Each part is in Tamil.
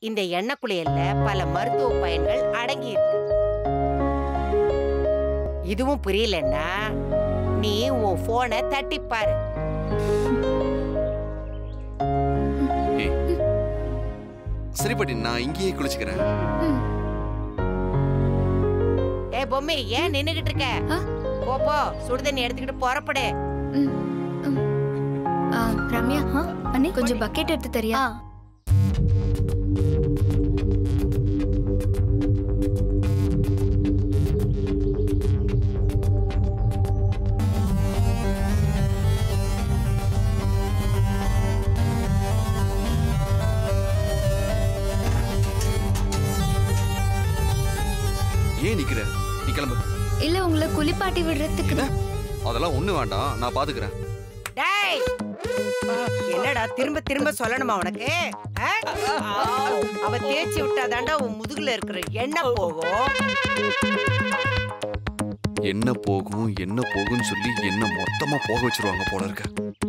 இந்த எண்ணெய் குளியல்ல பல மருத்துவ பயன்கள் அடங்கி இருக்கு இதுவும் புரியலன்னா நீ உன் போனை தட்டிப்பாரு ஏய் சரி பாட்டி நான் இங்கேயே குளிச்சுக்கிறேன் ஏ பொம்மி ஏன் நின்னுகிட்டு இருக்க ஆ? போ போ சுடுதண்ணி எடுத்துக்கிட்டு புறப்படு ஆ, ரம்யா அண்ணே கொஞ்சம் பக்கெட் எடுத்து தரியா ஏன் நிக்கிற நீ கிளம்பு இல்ல உங்களை குளிப்பாட்டி விடுறதுக்கு தான் அதெல்லாம் ஒண்ணு வேண்டாம் நான் பாத்துக்கிறேன் டேய் என்னடா திரும்ப திரும்ப சொல்லணுமா உனக்கு ஆ? அவ தேய்ச்சி விட்டாதாண்டா உன் முதுகுல இருக்கிற எண்ணெய் போகும் என்ன போகும் என்ன போகும்னு சொல்லி என்ன மொத்தமா போக வச்சிருவாங்க போல இருக்க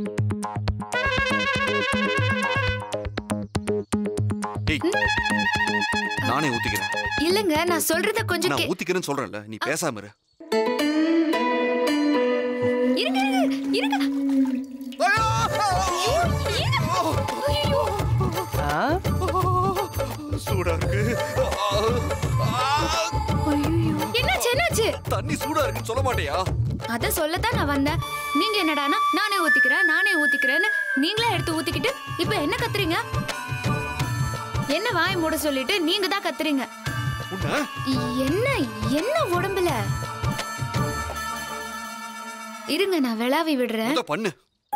ஏய் நானே ஊத்திக்கிறேன் இல்லங்க நான் சொல்றத கொஞ்சம் நான் கே- ஊத்திக்கிறேன்னு சொல்றேன்ல நீ பேசாம இரு இருங்க இருங்க இருங்க ஐயோ. ஆ? சூடா இருக்கு என்னாச்சு என்னாச்சு தண்ணி சூடா இருக்குன்னு சொல்ல மாட்டியா அத சொல்லத்தான் நான் வந்தேன் நீங்க என்னடானா நானே ஊத்திக்கிறேன் நானே ஊத்திக்கிறேன்னு நீங்களே எடுத்து ஊத்திக்கிட்டு இப்ப என்ன கத்துறீங்க என்ன வாய் மூட சொல்லிட்டு நீங்க தான் கத்துறீங்க உன்ன என்ன என்ன உடம்புல இருங்க நான் விளாவி விடுறேன் முத பண்ணு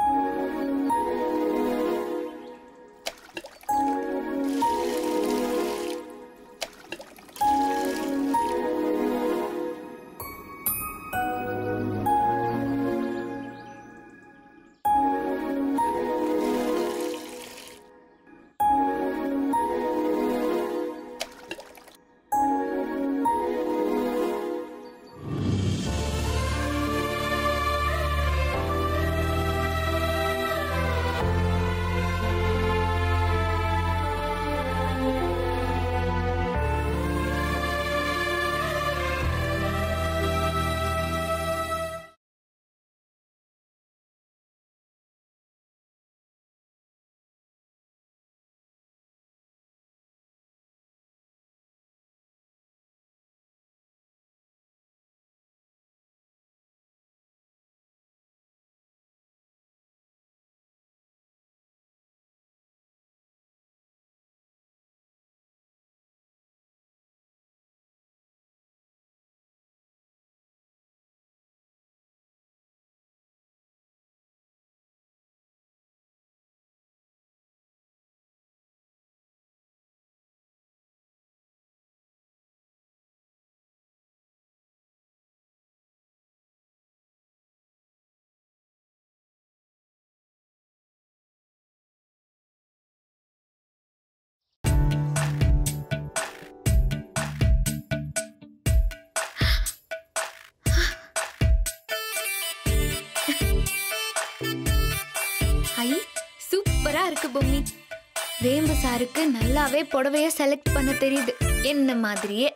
ஐ சூப்பரா இருக்கு பொம்மி வேம்பு சாருக்கு நல்லாவே புடவைய செலக்ட் பண்ண தெரியுது என்ன மாதிரியே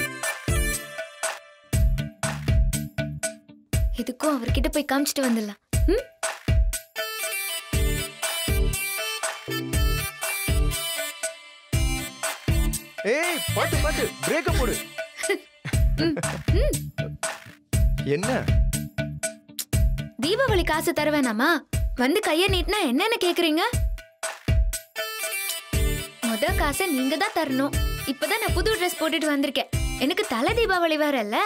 இதுக்கும் அவர்கிட்ட போய் காமிச்சிட்டு வந்துடலாம் ம்? ஏய் பாட்டு பாட்டு பிரேக்க போடு என்ன தீபாவளி காசு தர வேணாமா வந்து கைய நீட்டினா என்னன்னு கேக்குறீங்க முத காசை நீங்க தான் தரணும் இப்பதான் நான் புது ட்ரெஸ் போட்டுட்டு வந்திருக்கேன் எனக்கு தலை தீபாவளி வேற இல்ல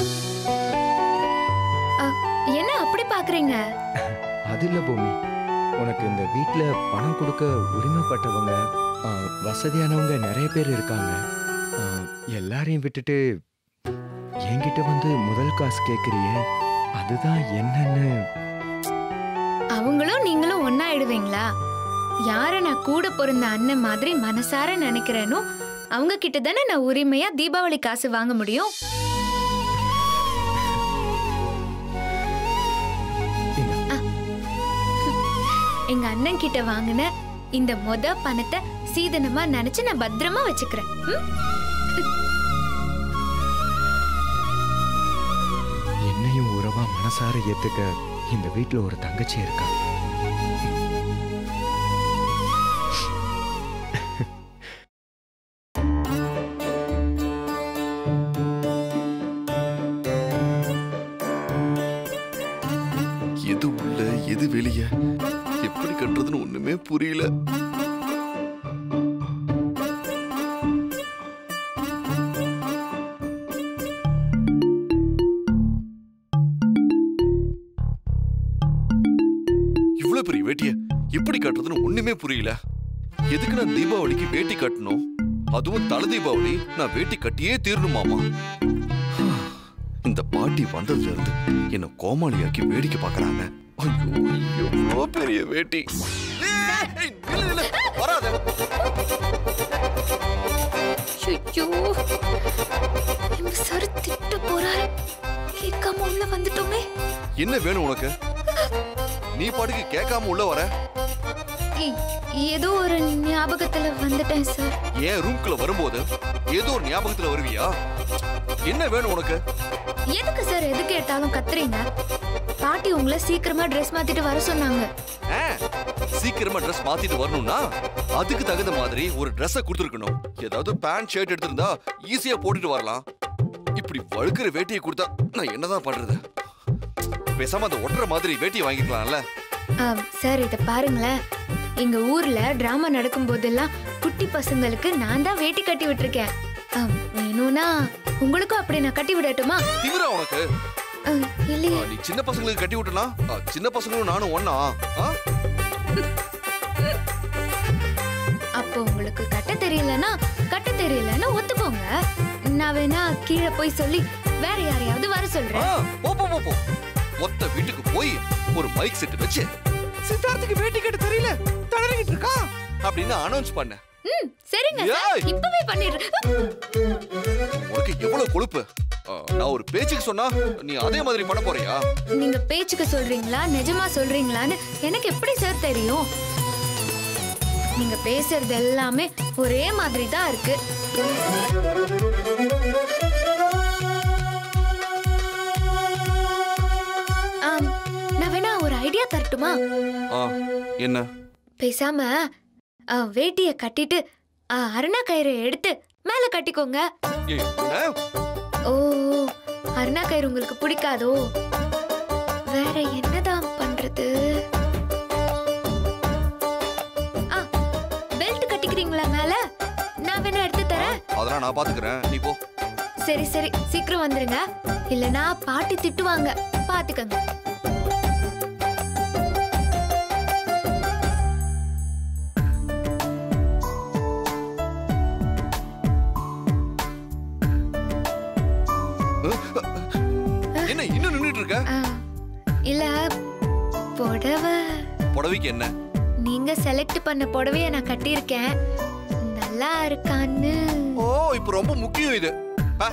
அ, என்ன அப்படி பாக்குறீங்க அது இல்ல பூமி உனக்கு இந்த வீட்ல பணம் கொடுக்க உரிமைப்பட்டவங்க ஆ, வசதியானவங்க நிறைய பேர் இருக்காங்க ஆ, எல்லாரையும் விட்டுட்டு என்கிட்ட வந்து முதல் காசு கேக்குறியே அதுதான் என்னன்னு அவங்களும் நீங்களும் ஒன்னாயிடுவீங்களா யார நான் கூட பிறந்த அண்ணன் மாதிரி மனசார நினைக்கிறேனோ அவங்க கிட்ட தானே நான் உரிமையா தீபாவளி காசு வாங்க முடியும் இந்த எங்க அண்ணன் கிட்ட வாங்கின இந்த மொத பணத்தை சீதனமா நினைச்சு நான் பத்திரமா வச்சுக்கிறேன் ம்? என்னையும் உறவா மனசார ஏத்துக்க இந்த வீட்ல ஒரு தங்கச்சி இருக்கா எது உள்ள எது வெளிய எப்படி கட்டுறதுன்னு ஒண்ணுமே புரியல இவ்வளவு பெரிய வேட்டிய எப்படி கட்டுறதுன்னு ஒண்ணுமே புரியல எதுக்கு நான் தீபாவளிக்கு வேட்டி கட்டணும் அதுவும் தலை தீபாவளி நான் வேட்டி கட்டியே தீரணுமாமா இந்த பாட்டி வந்ததுல இருந்து என்ன கோமாளியாக்கி வேடிக்கை பார்க்கறாங்க ஐயோ எவ்வளோ பெரிய வேட்டி ஏய், நில்லு, நில்லு, வராத ஐயோ இந்த சார் திட்ட போறாரு கேட்காம உள்ள வந்துட்டோமே என்ன வேணும் உனக்கு நீ பாட்டுக்கு கேட்காம உள்ள வர ஏய், ஏதோ ஒரு ஞாபகத்துல வந்துட்டேன் சார் ஏன் ரூம்குள்ள வரும்போது ஏதோ ஒரு ஞாபகத்துல வருவியா என்ன வேணும் உனக்கு எதுக்கு சார் எது கேட்டாலும் கத்துறீங்க பாட்டி உங்களை சீக்கிரமா ட்ரெஸ் மாத்திட்டு வர சொன்னாங்க ஆ, சீக்கிரமா ட்ரெஸ் மாத்திட்டு வரணும்னா அதுக்கு தகுந்த மாதிரி ஒரு ட்ரெஸ்ஸை கொடுத்துருக்கணும் ஏதாவது பேண்ட் ஷர்ட் எடுத்திருந்தா ஈஸியா போட்டுட்டு வரலாம் இப்படி வழுக்கிற வேட்டியை கொடுத்தா நான் என்னதான் பண்றது பேசாம அந்த ஒட்டுற மாதிரி வேட்டியை வாங்கிக்கலாம்ல ஆம், சார் இத பாருங்களேன் எங்க ஊர்ல டிராமா நடக்கும் போதெல்லாம் குட்டி பசங்களுக்கு நான் தான் வேட்டி கட்டி விட்டுருக்கேன் ஆம், வேணும்னா உங்களுக்கும் அப்படி நான் கட்டி விடட்டுமா திமிரா உனக்கு ஆம், இல்லையே ஆ, நீ சின்ன பசங்களுக்கு கட்டி விட்டனா ஆ, சின்ன பசங்களும் நானும் ஒண்ணா ஆ? அப்போ உங்களுக்கு கட்ட தெரியலனா கட்ட தெரியலன்னா ஒத்துக்கோங்க நான் வேணா கீழே போய் சொல்லி வேற யாரையாவது வர ஆ, சொல்றேன் போ போ போ போ மொத்த வீட்டுக்கு போய் ஒரு மைக் செட் வச்சு சித்தார்த்துக்கு வேட்டி கட்ட தெரியல தடறிக்கிட்டு இருக்கா அப்படின்னு அனௌன்ஸ் பண்ண ம் சரிங்க சார் ஏய். இப்பவே பண்ணிடுறேன் உனக்கு எவ்வளவு கொழுப்பு ஆ, நான் ஒரு பேச்சுக்கு சொன்னா நீ அதே மாதிரி பண்ண போறியா நீங்க பேச்சுக்கு சொல்றீங்களா நிஜமா சொல்றீங்களான்னு எனக்கு எப்படி சார் தெரியும் நீங்க பேசுறது எல்லாமே ஒரே மாதிரி தான் இருக்கு ஆம், நான் வேணா ஒரு ஐடியா தரட்டுமா ஆ, என்ன பேசாம ஆ, வேட்டிய கட்டிட்டு ஆ, அருணா கயிறை எடுத்து மேல கட்டிக்கோங்க ஏய், என்ன? ஓ அருணா கயிறு உங்களுக்கு பிடிக்காதோ வேற என்னதான் பண்றது ஆ பெல்ட் கட்டிக்கிறீங்களா மேல நான் வேணா எடுத்து தரேன் அதெல்லாம் நான் பாத்துக்கிறேன் நீ போ சரி சரி சீக்கிரம் வந்துருங்க இல்லனா பாட்டி திட்டுவாங்க பாத்துக்கங்க என்ன இன்னும் நின்னுட்டு இருக்க ஆ, இல்ல புடவை புடவைக்கு என்ன நீங்க செலக்ட் பண்ண புடவைய நான் கட்டியிருக்கேன் நல்லா இருக்கான்னு ஓ இப்ப ரொம்ப முக்கியம் இது ஆ,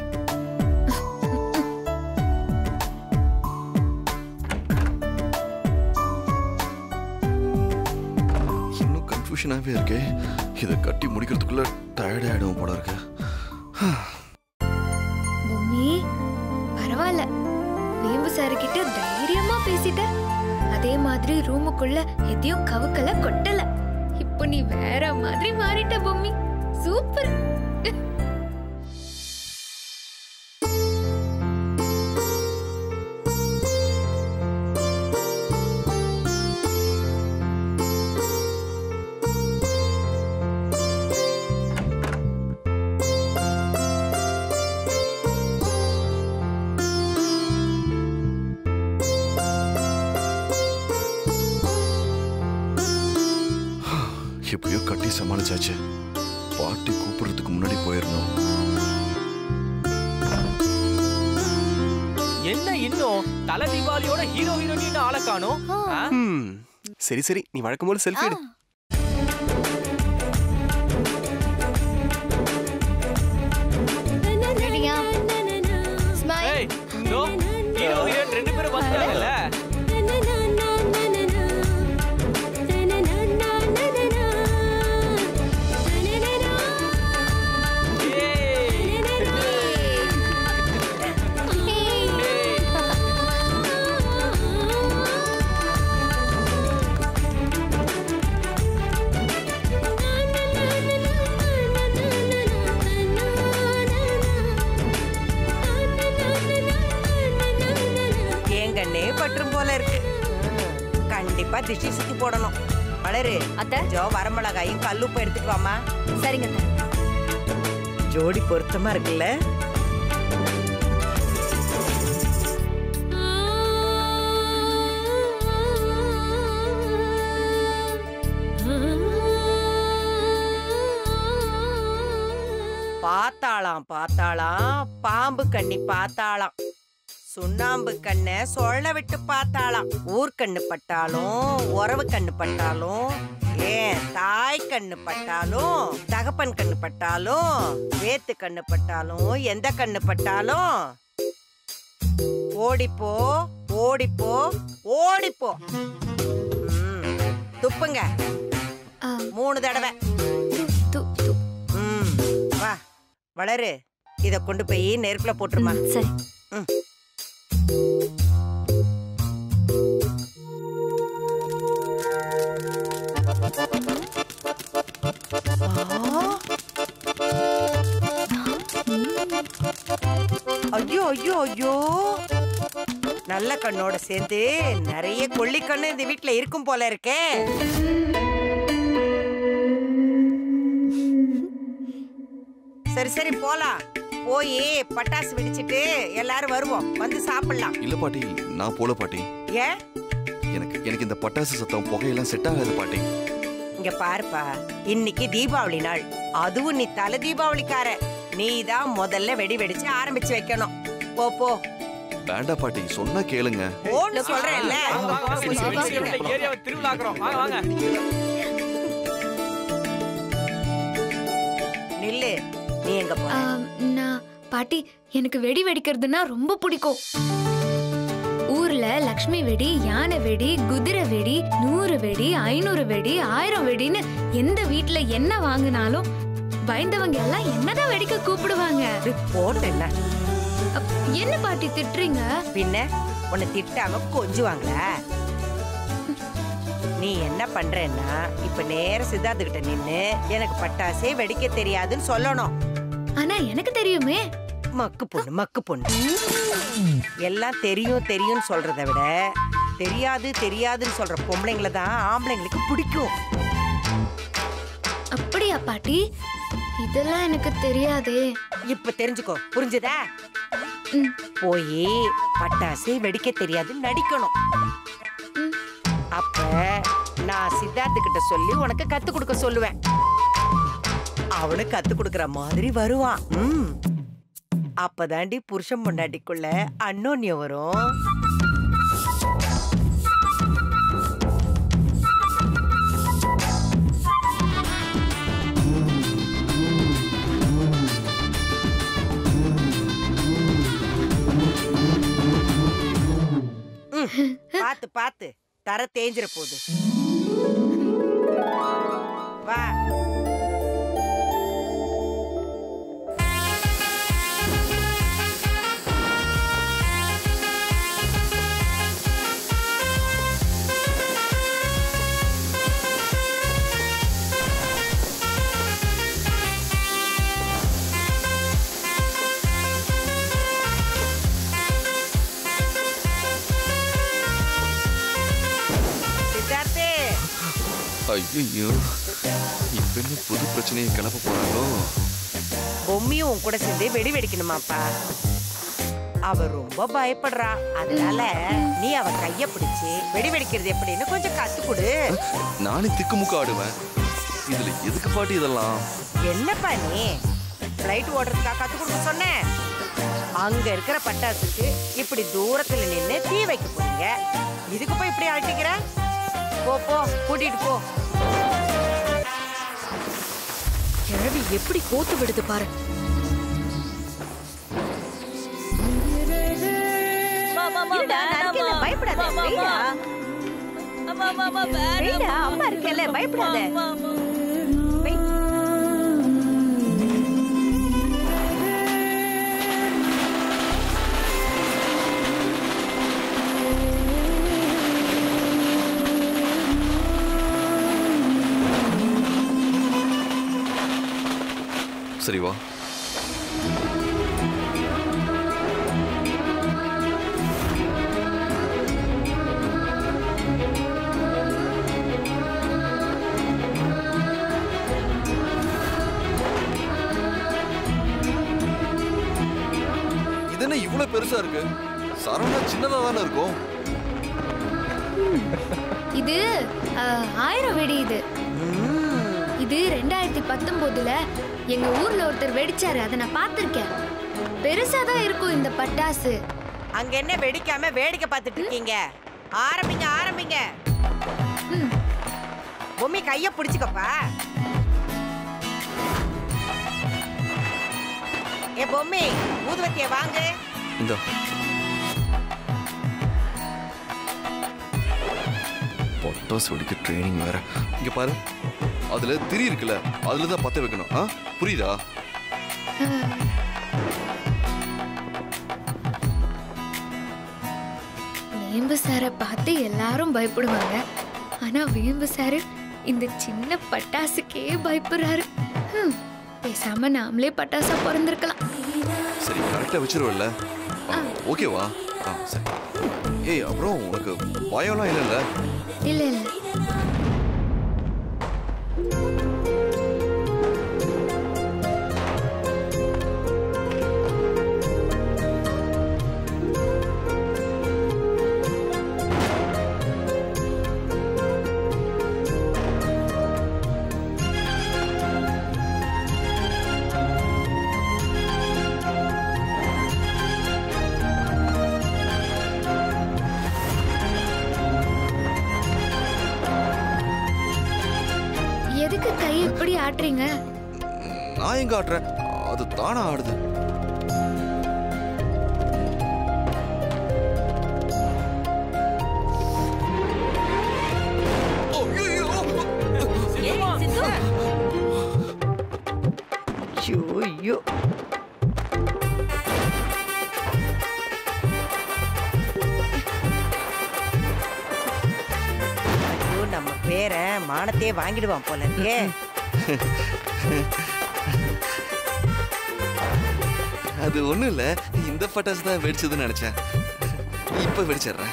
இன்னும் கன்ஃபியூஷனாவே இருக்கே இதை கட்டி முடிக்கிறதுக்குள்ள டயர்ட் ஆயிடும் போல இருக்கு பூமி பரவாயில்ல வேம்பு சாரு கிட்ட தைரியமா பேசிட்ட அதே மாதிரி ரூமுக்குள்ள எதையும் கவுக்கல கொட்டல இப்போ நீ வேற மாதிரி மாறிட்ட பூமி சூப்பர் எப்படியோ கட்டி சமாளிச்சாச்சு பாட்டி கூப்பிடுறதுக்கு முன்னாடி போயிடணும் என்ன இன்னும் தல தீபாவளியோட ஹீரோ ஹீரோயின் ஆளை காணும் ம் சரி சரி நீ வழக்கம் போல செல்ஃபி எடு ரெடியா ஸ்மைல் ஏய் இதோ ஹீரோ ஹீரோயின் ரெண்டு பேரும் வந்துட்டாங்கல்ல அப்புறமா திஷ்டி சுத்தி போடணும் வளரு அத்தை கொஞ்சம் வரமிளகாயும் கல்லுப்பு எடுத்துட்டு வாமா சரிங்க அத்தை ஜோடி பொருத்தமா இருக்குல்ல பார்த்தாளாம் பார்த்தாளாம் பாம்பு கண்ணி பார்த்தாளாம் சுண்ணாம்பு கண்ணை சொல்ல விட்டு பார்த்தாளாம் ஊர்க்கண்ணு பட்டாலும் உறவு கண்ணு பட்டாலும் ஏன் தாய் கண்ணு பட்டாலும் தகப்பன் கண்ணு பட்டாலும் வேத்து கண்ணு பட்டாலும் எந்த கண்ணு பட்டாலும் ஓடிப்போ ஓடிப்போ ஓடிப்போ ம், துப்புங்க ஆ, மூணு தடவை து, து, து. ம், வா வளரு இத கொண்டு போய் நெருப்புல போட்டுருமா ம், சரி ஐயோ ஐயோ ஐயோ நல்ல கண்ணோட சேர்ந்து நிறைய கொள்ளி கண்ணு இந்த வீட்ல இருக்கும் போல இருக்கே சரி சரி போலாம் போய் பட்டாசு வெடிச்சிட்டு எல்லாரும் வருவோம் வந்து சாப்பிடலாம் இல்ல பாட்டி நான் போல பாட்டி ஏன் எனக்கு எனக்கு இந்த பட்டாசு சத்தம் புகையெல்லாம் செட் ஆகாது பாட்டி இங்க பாருப்பா இன்னைக்கு தீபாவளி நாள் அதுவும் நீ தலை தீபாவளிக்கார நீ தான் முதல்ல வெடி வெடிச்சு ஆரம்பிச்சு வைக்கணும் போ போ வேண்டா பாட்டி சொன்னா கேளுங்க போன்னு சொல்றேன்ல வாங்க, வாங்க, வாங்க. சரி, கொஞ்சம் சரி, சீக்கிரம் இந்த ஏரியாவை திருவிழாக்குறோம் வாங்க வாங்க நில்லு நீ எங்க போ ஆ, நான் பாட்டி எனக்கு வெடி வெடிக்கிறதுனா ரொம்ப பிடிக்கும் ஊர்ல லக்ஷ்மி வெடி யானை வெடி குதிரை வெடி நூறு வெடி ஐநூறு வெடி ஆயிரம் வெடின்னு எந்த வீட்ல என்ன வாங்கினாலும் பயந்தவங்க எல்லாம் என்னதான் வெடிக்க கூப்பிடுவாங்க போட்டேன்ல அப், என்ன பாட்டி திட்டுறீங்க பின்ன உன்னை திட்டாம கொஞ்சுவாங்கள நீ என்ன பண்றேன்னா இப்ப நேர சித்தார்த்து கிட்ட நின்னு எனக்கு பட்டாசே வெடிக்க தெரியாதுன்னு சொல்லணும் ஆனா எனக்கு தெரியுமே மக்கு பொண்ணு மக்கு பொண்ணு எல்லாம் தெரியும் தெரியும்னு சொல்றதை விட தெரியாது தெரியாதுன்னு சொல்ற பொம்பளைங்களை தான் ஆம்பளைங்களுக்கு பிடிக்கும் அப்படியா பாட்டி இதெல்லாம் எனக்கு தெரியாதே இப்ப தெரிஞ்சுக்கோ புரிஞ்சுதா ம். போய் பட்டாசு வெடிக்க தெரியாது நடிக்கணும் ம். அப்ப நான் சித்தார்த்து கிட்ட சொல்லி உனக்கு கத்து கொடுக்க சொல்லுவேன் அவனு கத்து கொடுக்கற மாதிரி வருவான் ம் அப்பதாண்டி புருஷன் பொண்டாட்டிக்குள்ள அன்னோன்யம் வரும் ம், பாத்து பாத்து தர தேஞ்சிர போகுது வா சித்தார்த்தே ஐயோ இப்ப என்ன புது பிரச்சனையை கிளப்ப போறாங்களோ பொம்மியும் உன் கூட சேர்ந்து வெடி வெடிக்கணுமாப்பா அவ ரொம்ப பயப்படுறா அதனால நீ அவ கைய பிடிச்சு வெடி வெடிக்கிறது எப்படின்னு கொஞ்சம் கத்து கொடு நானே திக்குமுக்க ஆடுவேன் இதுல எதுக்கு பாட்டி இதெல்லாம் என்னப்பா நீ ஃப்ளைட் ஓடுறதுக்கா கத்து கொடுக்க சொன்னேன் அங்க இருக்கிற பட்டாசுக்கு இப்படி தூரத்துல நின்னு தீ வைக்க போறீங்க இதுக்கு போய் இப்படி அழட்டிக்கிற போ போ கூட்டிட்டு போ கிழவி எப்படி கோத்து விடுது பாரு இருடா, நான் இருக்கேன்ல, பயப்படாத. வெயிடா. வெயிடா, அம்மா இருக்கேன்ல, பயப்படாத. வெய். சரி வா என்ன இவ்வளவு பெருசா இருக்கு சரவணா சின்னதா தானே இருக்கும் இது அஹ், ஆயிரம் வெடி இது இது ரெண்டாயிரத்தி பத்தொன்பதுல எங்க ஊர்ல ஒருத்தர் வெடிச்சாரு அதை நான் பார்த்திருக்கேன் பெருசா தான் இருக்கும் இந்த பட்டாசு அங்க என்ன வெடிக்காம வேடிக்கை பார்த்துட்டு இருக்கீங்க ஆரம்பிங்க ஆரம்பிங்க ம். பொம்மி கைய பிடிச்சுக்கப்பா ஏ பொம்மி ஊதுவத்திய வாங்கு இந்த பொட்டாஸ் வெடிக்க ட்ரைனிங் வேற இங்க பாரு அதுல திரி இருக்குல்ல அதுல தான் பத்த வைக்கணும் ஆ புரியுதா வேம்பு சாரை பார்த்து எல்லாரும் பயப்படுவாங்க ஆனா வேம்பு சாரு இந்த சின்ன பட்டாசுக்கே பயப்படுறாரு ஹம், பேசாம நாமளே பட்டாசா பிறந்திருக்கலாம் சரி கரெக்டா வச்சிருவல்ல ஓகேவா ஆ சரி ஏய் அப்புறம் உனக்கு பயம்லாம் இல்லைல்ல இல்ல இல்ல எதுக்கு கை இப்படி ஆட்டுறீங்க நான் எங்க ஆட்டுறேன் அது தானா ஆடுது ஐயோ ஐயோ ஐயோ நம்ம பேரை மானத்தையே வாங்கிடுவான் போல இருக்கே அது ஒண்ணும் இல்ல இந்த பட்டாசு தான் வெடிச்சதுன்னு நினைச்சேன் இப்ப வெடிச்சிடுறேன்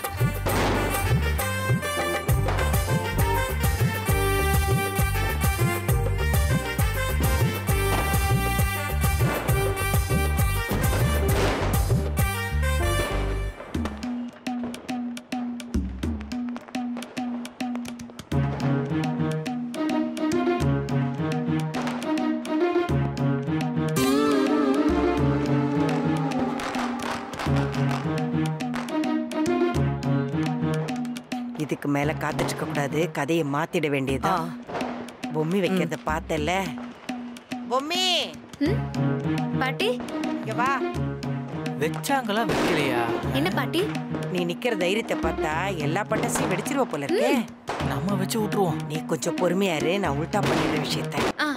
இதுக்கு மேல காத்துட்டு இருக்க கூடாது கதையை மாத்திட வேண்டியதா பொம்மி வைக்கிறத பார்த்தல பொம்மி ம்? பாட்டி இங்க வா வச்சாங்களா வைக்கலையா என்ன பாட்டி நீ நிக்கிற தைரியத்தை பார்த்தா எல்லா பட்டாசையும் வெடிச்சிருவ போல இருக்கே நம்ம வச்சு விட்டுருவோம் நீ கொஞ்சம் பொறுமையா இரு நான் உல்டா பண்ணிடுற விஷயத்த ஆ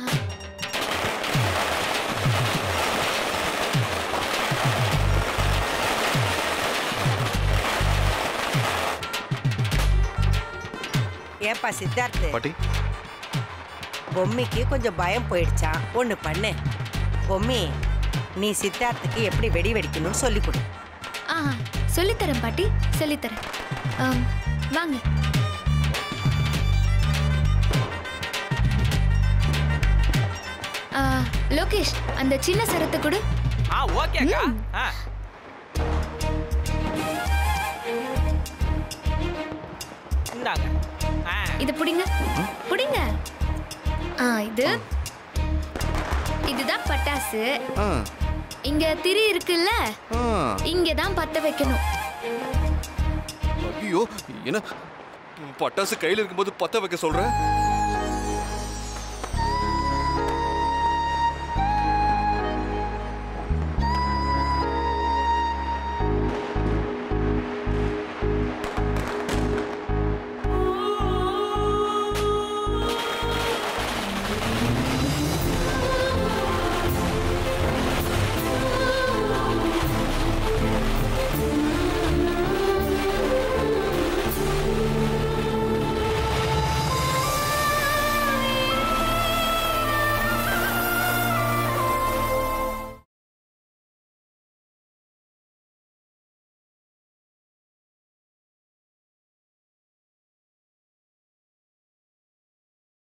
ஏப்பா சித்தார்த்து பாட்டி பொம்மிக்கு கொஞ்சம் பயம் போயிடுச்சான் ஒண்ணு பண்ணு பொம்மி நீ சித்தார்த்துக்கு எப்படி வெடி வெடிக்கணும்னு சொல்லி கொடு ஆ சொல்லித்தரேன் பாட்டி சொல்லித்தரேன் ஆம், வாங்க ஆ, லோகேஷ் அந்த சின்ன சரத்தை கொடு ஆ ஓகேக்கா ஆ இந்தாங்க ஆ இது புடிங்க புடிங்க ஆ இது இதுதான் பட்டாசு ஆ இங்க திரி இருக்குல்ல ஆ இங்க தான் பத்த வைக்கணும் ஐயோ என்ன பட்டாசு கையில இருக்கும்போது பத்த வைக்க சொல்ற